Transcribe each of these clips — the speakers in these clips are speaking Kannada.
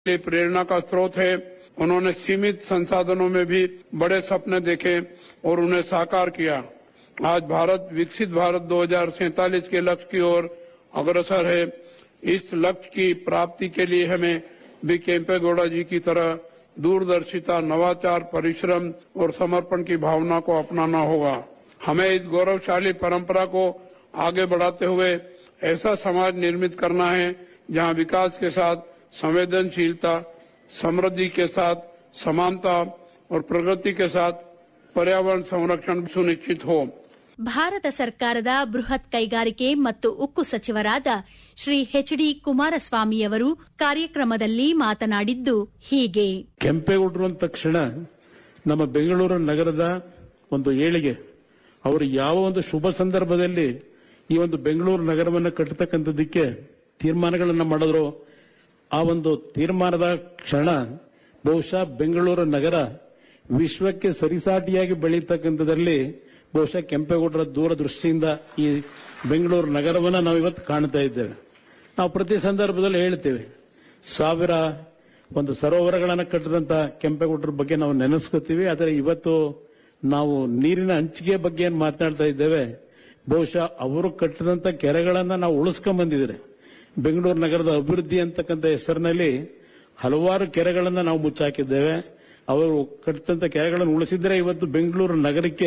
लिए प्रेरणा का स्रोत है उन्होंने सीमित संसाधनों में भी बड़े सपने देखे और उन्हें साकार किया आज भारत विकसित भारत दो के लक्ष्य की ओर अग्रसर है इस लक्ष्य की प्राप्ति के लिए हमें भी केम्पेगौड़ा जी की तरह दूरदर्शिता नवाचार परिश्रम और समर्पण की भावना को अपनाना होगा हमें इस गौरवशाली परंपरा को आगे बढ़ाते हुए ऐसा समाज निर्मित करना है जहां विकास के साथ संवेदनशीलता समृद्धि के साथ समानता और प्रगति के साथ पर्यावरण संरक्षण सुनिश्चित हो ಭಾರತ ಸರ್ಕಾರದ ಬೃಹತ್ ಕೈಗಾರಿಕೆ ಮತ್ತು ಉಕ್ಕು ಸಚಿವರಾದ ಶ್ರೀ ಎಚ್ ಡಿ ಕುಮಾರಸ್ವಾಮಿಯವರು ಕಾರ್ಯಕ್ರಮದಲ್ಲಿ ಮಾತನಾಡಿದ್ದು ಹೀಗೆ ಕೆಂಪೇಗೌಡರು ಅಂದ ತಕ್ಷಣ ನಮ್ಮ ಬೆಂಗಳೂರು ನಗರದ ಒಂದು ಏಳಿಗೆ ಅವರು ಯಾವ ಒಂದು ಶುಭ ಸಂದರ್ಭದಲ್ಲಿ ಈ ಒಂದು ಬೆಂಗಳೂರು ನಗರವನ್ನು ಕಟ್ಟತಕ್ಕಂಥದ್ದಕ್ಕೆ ತೀರ್ಮಾನಗಳನ್ನು ಮಾಡಿದ್ರು ಆ ಒಂದು ತೀರ್ಮಾನದ ಕ್ಷಣ ಬಹುಶಃ ಬೆಂಗಳೂರು ನಗರ ವಿಶ್ವಕ್ಕೆ ಸರಿಸಾಟಿಯಾಗಿ ಬೆಳೀತಕ್ಕಂಥದ್ರಲ್ಲಿ ಬಹುಶಃ ಕೆಂಪೇಗೌಡರ ದೂರದೃಷ್ಟಿಯಿಂದ ಈ ಬೆಂಗಳೂರು ನಗರವನ್ನ ನಾವು ಇವತ್ತು ಕಾಣ್ತಾ ಇದ್ದೇವೆ ನಾವು ಪ್ರತಿ ಸಂದರ್ಭದಲ್ಲಿ ಹೇಳ್ತೇವೆ ಸಾವಿರ ಒಂದು ಸರೋವರಗಳನ್ನು ಕಟ್ಟಿದಂತ ಕೆಂಪೇಗೌಡರ ಬಗ್ಗೆ ನಾವು ನೆನೆಸ್ಕೋತೀವಿ ಆದರೆ ಇವತ್ತು ನಾವು ನೀರಿನ ಹಂಚಿಕೆ ಬಗ್ಗೆ ಏನ್ ಮಾತನಾಡ್ತಾ ಇದ್ದೇವೆ ಬಹುಶಃ ಅವರು ಕಟ್ಟಿದಂತ ಕೆರೆಗಳನ್ನ ನಾವು ಉಳಿಸ್ಕೊಂಡ್ ಬಂದಿದ್ರೆ ಬೆಂಗಳೂರು ನಗರದ ಅಭಿವೃದ್ಧಿ ಅಂತಕ್ಕಂಥ ಹೆಸರಿನಲ್ಲಿ ಹಲವಾರು ಕೆರೆಗಳನ್ನ ನಾವು ಮುಚ್ಚಾಕಿದ್ದೇವೆ ಅವರು ಕಟ್ಟಿದಂತ ಕೆರೆಗಳನ್ನು ಉಳಿಸಿದ್ರೆ ಇವತ್ತು ಬೆಂಗಳೂರು ನಗರಕ್ಕೆ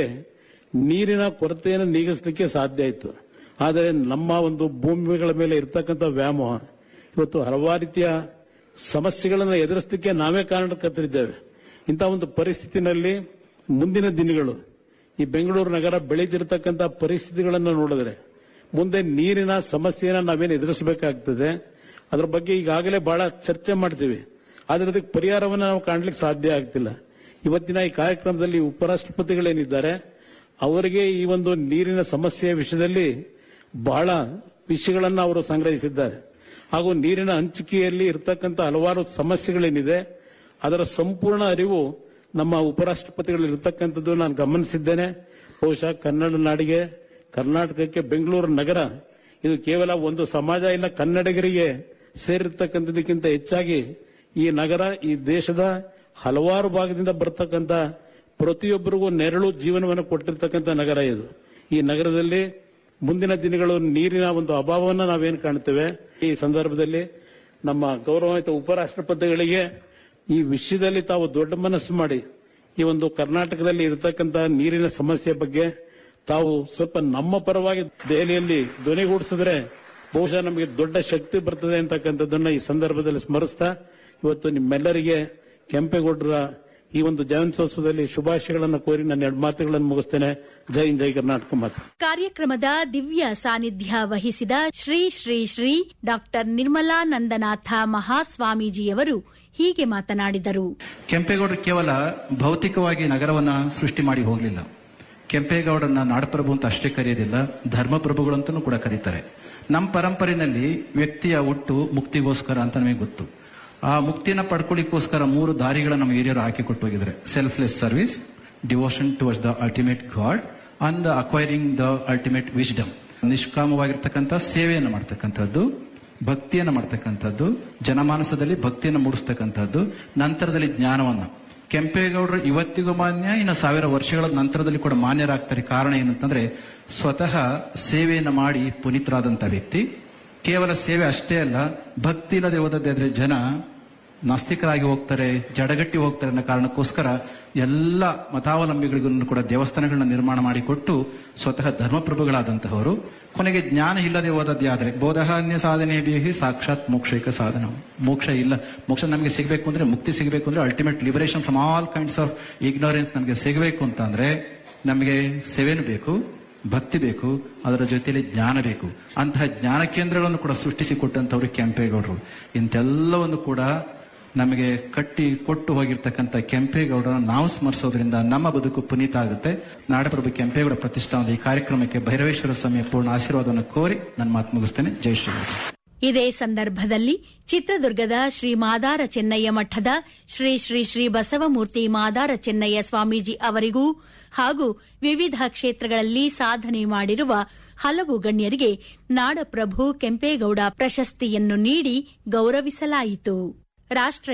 ನೀರಿನ ಕೊರತೆಯನ್ನು ನೀಗಿಸಲಿಕ್ಕೆ ಸಾಧ್ಯ ಆಯಿತು ಆದರೆ ನಮ್ಮ ಒಂದು ಭೂಮಿಗಳ ಮೇಲೆ ಇರ್ತಕ್ಕಂಥ ವ್ಯಾಮೋಹ ಇವತ್ತು ಹಲವಾರು ರೀತಿಯ ಸಮಸ್ಯೆಗಳನ್ನು ಎದುರಿಸಲಿಕ್ಕೆ ನಾವೇ ಕಾರಣಕರ್ತರಿದ್ದೇವೆ ಇಂಥ ಒಂದು ಪರಿಸ್ಥಿತಿನಲ್ಲಿ ಮುಂದಿನ ದಿನಗಳು ಈ ಬೆಂಗಳೂರು ನಗರ ಬೆಳೀತಿರ್ತಕ್ಕಂಥ ಪರಿಸ್ಥಿತಿಗಳನ್ನು ನೋಡಿದ್ರೆ ಮುಂದೆ ನೀರಿನ ಸಮಸ್ಯೆಯನ್ನು ನಾವೇನು ಎದುರಿಸಬೇಕಾಗ್ತದೆ ಅದರ ಬಗ್ಗೆ ಈಗಾಗಲೇ ಬಹಳ ಚರ್ಚೆ ಮಾಡ್ತೀವಿ ಆದರೆ ಅದಕ್ಕೆ ಪರಿಹಾರವನ್ನು ನಾವು ಕಾಣಲಿಕ್ಕೆ ಸಾಧ್ಯ ಆಗ್ತಿಲ್ಲ ಇವತ್ತಿನ ಈ ಕಾರ್ಯಕ್ರಮದಲ್ಲಿ ಉಪರಾಷ್ಟ್ರಪತಿಗಳೇನಿದ್ದಾರೆ ಅವರಿಗೆ ಈ ಒಂದು ನೀರಿನ ಸಮಸ್ಯೆಯ ವಿಷಯದಲ್ಲಿ ಬಹಳ ವಿಷಯಗಳನ್ನು ಅವರು ಸಂಗ್ರಹಿಸಿದ್ದಾರೆ ಹಾಗೂ ನೀರಿನ ಹಂಚಿಕೆಯಲ್ಲಿ ಇರತಕ್ಕಂಥ ಹಲವಾರು ಸಮಸ್ಯೆಗಳೇನಿದೆ ಅದರ ಸಂಪೂರ್ಣ ಅರಿವು ನಮ್ಮ ಉಪರಾಷ್ಟ್ರಪತಿಗಳು ಇರತಕ್ಕಂಥದ್ದು ನಾನು ಗಮನಿಸಿದ್ದೇನೆ ಬಹುಶಃ ಕನ್ನಡ ನಾಡಿಗೆ ಕರ್ನಾಟಕಕ್ಕೆ ಬೆಂಗಳೂರು ನಗರ ಇದು ಕೇವಲ ಒಂದು ಸಮಾಜ ಇಲ್ಲ ಕನ್ನಡಿಗರಿಗೆ ಸೇರಿರ್ತಕ್ಕಂಥದಕ್ಕಿಂತ ಹೆಚ್ಚಾಗಿ ಈ ನಗರ ಈ ದೇಶದ ಹಲವಾರು ಭಾಗದಿಂದ ಬರ್ತಕ್ಕಂಥ ಪ್ರತಿಯೊಬ್ಬರಿಗೂ ನೆರಳು ಜೀವನವನ್ನು ಕೊಟ್ಟಿರ್ತಕ್ಕಂಥ ನಗರ ಇದು ಈ ನಗರದಲ್ಲಿ ಮುಂದಿನ ದಿನಗಳು ನೀರಿನ ಒಂದು ಅಭಾವವನ್ನು ನಾವೇನು ಕಾಣ್ತೇವೆ ಈ ಸಂದರ್ಭದಲ್ಲಿ ನಮ್ಮ ಗೌರವಾನ್ವಿತ ಉಪರಾಷ್ಟ್ರಪತಿಗಳಿಗೆ ಈ ವಿಷಯದಲ್ಲಿ ತಾವು ದೊಡ್ಡ ಮನಸ್ಸು ಮಾಡಿ ಈ ಒಂದು ಕರ್ನಾಟಕದಲ್ಲಿ ಇರತಕ್ಕಂಥ ನೀರಿನ ಸಮಸ್ಯೆ ಬಗ್ಗೆ ತಾವು ಸ್ವಲ್ಪ ನಮ್ಮ ಪರವಾಗಿ ದೆಹಲಿಯಲ್ಲಿ ಧ್ವನಿಗೂಡಿಸಿದ್ರೆ ಬಹುಶಃ ನಮಗೆ ದೊಡ್ಡ ಶಕ್ತಿ ಬರ್ತದೆ ಅಂತಕ್ಕಂಥದ್ದನ್ನ ಈ ಸಂದರ್ಭದಲ್ಲಿ ಸ್ಮರಿಸ್ತಾ ಇವತ್ತು ನಿಮ್ಮೆಲ್ಲರಿಗೆ ಕೆಂಪೇಗೌಡರ ಈ ಒಂದು ಜಯಂತ್ಯೋತ್ಸವದಲ್ಲಿ ಶುಭಾಶಯಗಳನ್ನು ಕೋರಿ ನನ್ನ ಎರಡು ಮಾತುಗಳನ್ನು ಮುಗಿಸ್ತೇನೆ ಜೈ ಹಿಂದ್, ಜೈ ಕರ್ನಾಟಕ ಮಾತು ಕಾರ್ಯಕ್ರಮದ ದಿವ್ಯ ಸಾನ್ನಿಧ್ಯ ವಹಿಸಿದ ಶ್ರೀ ಶ್ರೀ ಶ್ರೀ ಡಾಕ್ಟರ್ ನಿರ್ಮಲಾನಂದನಾಥ ಮಹಾಸ್ವಾಮೀಜಿಯವರು ಹೀಗೆ ಮಾತನಾಡಿದರು ಕೆಂಪೇಗೌಡರು ಕೇವಲ ಭೌತಿಕವಾಗಿ ನಗರವನ್ನ ಸೃಷ್ಟಿ ಮಾಡಿ ಹೋಗಲಿಲ್ಲ ಕೆಂಪೇಗೌಡರನ್ನ ನಾಡಪ್ರಭು ಅಂತ ಅಷ್ಟೇ ಕರೆಯೋದಿಲ್ಲ ಧರ್ಮಪ್ರಭುಗಳು ಅಂತಲೂ ಕೂಡ ಕರೀತಾರೆ ನಮ್ಮ ಪರಂಪರೆಯಲ್ಲಿ ವ್ಯಕ್ತಿಯ ಹುಟ್ಟು ಮುಕ್ತಿಗೋಸ್ಕರ ಅಂತ ನಮಗೆ ಗೊತ್ತು ಆ ಮುಕ್ತಿನ ಪಡ್ಕೊಳ್ಳಿಕ್ಕೋಸ್ಕರ ಮೂರು ದಾರಿಗಳನ್ನ ನಮ್ಮ ಹಿರಿಯರು ಹಾಕಿಕೊಟ್ಟು ಹೋಗಿದ್ದಾರೆ selfless service devotion towards the ultimate god and acquiring the ultimate wisdom ನಿಷ್ಕಾಮವಾಗಿರ್ತಕ್ಕಂಥ ಸೇವೆಯನ್ನು ಮಾಡ್ತಕ್ಕಂಥದ್ದು ಭಕ್ತಿಯನ್ನು ಮಾಡ್ತಕ್ಕಂಥದ್ದು ಜನಮಾನಸದಲ್ಲಿ ಭಕ್ತಿಯನ್ನು ಮೂಡಿಸ್ತಕ್ಕಂಥದ್ದು ನಂತರದಲ್ಲಿ ಜ್ಞಾನವನ್ನ ಕೆಂಪೇಗೌಡರು ಇವತ್ತಿಗೂ ಮಾನ್ಯ ಇನ್ನು ಸಾವಿರ ವರ್ಷಗಳ ನಂತರದಲ್ಲಿ ಕೂಡ ಮಾನ್ಯರಾಗ್ತಾರೆ ಕಾರಣ ಏನಂತಂದ್ರೆ ಸ್ವತಃ ಸೇವೆಯನ್ನು ಮಾಡಿ ಪುನೀತರಾದಂತ ವ್ಯಕ್ತಿ ಕೇವಲ ಸೇವೆ ಅಷ್ಟೇ ಅಲ್ಲ ಭಕ್ತಿ ಇಲ್ಲದೆ ಹೋದದ್ದಾದ್ರೆ ಜನ ನಾಸ್ತಿಕರಾಗಿ ಹೋಗ್ತಾರೆ ಜಡಗಟ್ಟಿ ಹೋಗ್ತಾರೆ ಅನ್ನೋ ಕಾರಣಕ್ಕೋಸ್ಕರ ಎಲ್ಲ ಮತಾವಲಂಬಿಗಳಿಗೂ ಕೂಡ ದೇವಸ್ಥಾನಗಳನ್ನ ನಿರ್ಮಾಣ ಮಾಡಿಕೊಟ್ಟು ಸ್ವತಃ ಧರ್ಮಪ್ರಭುಗಳಾದಂತಹವರು ಕೊನೆಗೆ ಜ್ಞಾನ ಇಲ್ಲದೆ ಹೋದದ್ದೇ ಆದ್ರೆ ಬೋಧಹಾನ್ಯ ಸಾಧನೆ ಬೇಹಿ ಸಾಕ್ಷಾತ್ ಮೋಕ್ಷೈಕ ಸಾಧನ ಮೋಕ್ಷ ಇಲ್ಲ ಮೋಕ್ಷ ನಮಗೆ ಸಿಗಬೇಕು ಅಂದ್ರೆ ಮುಕ್ತಿ ಸಿಗಬೇಕು ಅಂದ್ರೆ ultimate liberation from all kinds of ignorance ನಮಗೆ ಸಿಗಬೇಕು ಅಂತಂದ್ರೆ ನಮಗೆ ಸೇವೆನೂ ಬೇಕು ಭಕ್ತಿ ಬೇಕು ಅದರ ಜೊತೆಯಲ್ಲಿ ಜ್ಞಾನ ಬೇಕು ಅಂತಹ ಜ್ಞಾನ ಕೇಂದ್ರಗಳನ್ನು ಕೂಡ ಸೃಷ್ಟಿಸಿಕೊಟ್ಟಂತವರು ಕೆಂಪೇಗೌಡರು ಇಂತೆಲ್ಲವನ್ನು ಕೂಡ ನಮಗೆ ಕಟ್ಟಿ ಕೊಟ್ಟು ಹೋಗಿರ್ತಕ್ಕಂಥ ಕೆಂಪೇಗೌಡರನ್ನು ನಾವು ಸ್ಮರಿಸೋದ್ರಿಂದ ನಮ್ಮ ಬದುಕು ಪುನೀತ ಆಗುತ್ತೆ ನಾಡಪ್ರಭು ಕೆಂಪೇಗೌಡ ಪ್ರತಿಷ್ಠಾನದ ಈ ಕಾರ್ಯಕ್ರಮಕ್ಕೆ ಭೈರವೇಶ್ವರ ಸ್ವಾಮಿಯ ಪೂರ್ಣ ಆಶೀರ್ವಾದವನ್ನು ಕೋರಿ ನನ್ನ ಮಾತು ಮುಗಿಸ್ತೇನೆ ಜೈ ಶ್ರೀರಾಮ್ ಇದೇ ಸಂದರ್ಭದಲ್ಲಿ ಚಿತ್ರದುರ್ಗದ ಶ್ರೀ ಮಾದಾರ ಚೆನ್ನಯ್ಯ ಮಠದ ಶ್ರೀ ಶ್ರೀ ಶ್ರೀ ಬಸವಮೂರ್ತಿ ಮಾದಾರ ಚೆನ್ನಯ್ಯ ಸ್ವಾಮೀಜಿ ಅವರಿಗೂ ಹಾಗೂ ವಿವಿಧ ಕ್ಷೇತ್ರಗಳಲ್ಲಿ ಸಾಧನೆ ಮಾಡಿರುವ ಹಲವು ಗಣ್ಯರಿಗೆ ನಾಡಪ್ರಭು ಕೆಂಪೇಗೌಡ ಪ್ರಶಸ್ತಿಯನ್ನು ನೀಡಿ ಗೌರವಿಸಲಾಯಿತು ರಾಷ್ಟ್ರ